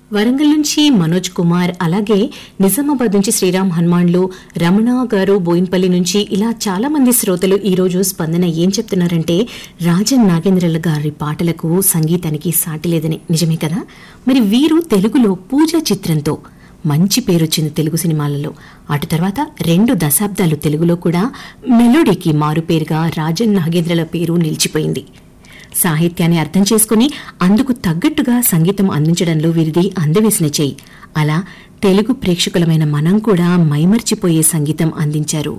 వరంగల్ నుంచి మనోజ్ కుమార్ అలాగే నిజామాబాద్ నుంచి శ్రీరామ్ హనుమాన్లు రమణ గారు బోయిన్పల్లి నుంచి ఇలా చాలా మంది శ్రోతలు ఈ రోజు స్పందన ఏం చెప్తున్నారంటే రాజన్ నాగేంద్రల గారి పాటలకు సంగీతానికి సాటి లేదని నిజమే కదా మరి వీరు తెలుగులో పూజ చిత్రంతో మంచి పేరొచ్చింది తెలుగు సినిమాలలో అటు తర్వాత రెండు దశాబ్దాలు తెలుగులో కూడా మెలోడీకి మారుపేరుగా రాజన్ నాగేంద్రల పేరు నిలిచిపోయింది సాహిత్యాన్ని అర్థం చేసుకుని అందుకు తగ్గట్టుగా సంగీతం అందించడంలో వీరిది అందవేసిన చెయ్యి అలా తెలుగు ప్రేక్షకులమైన మనం కూడా మైమర్చిపోయే సంగీతం అందించారు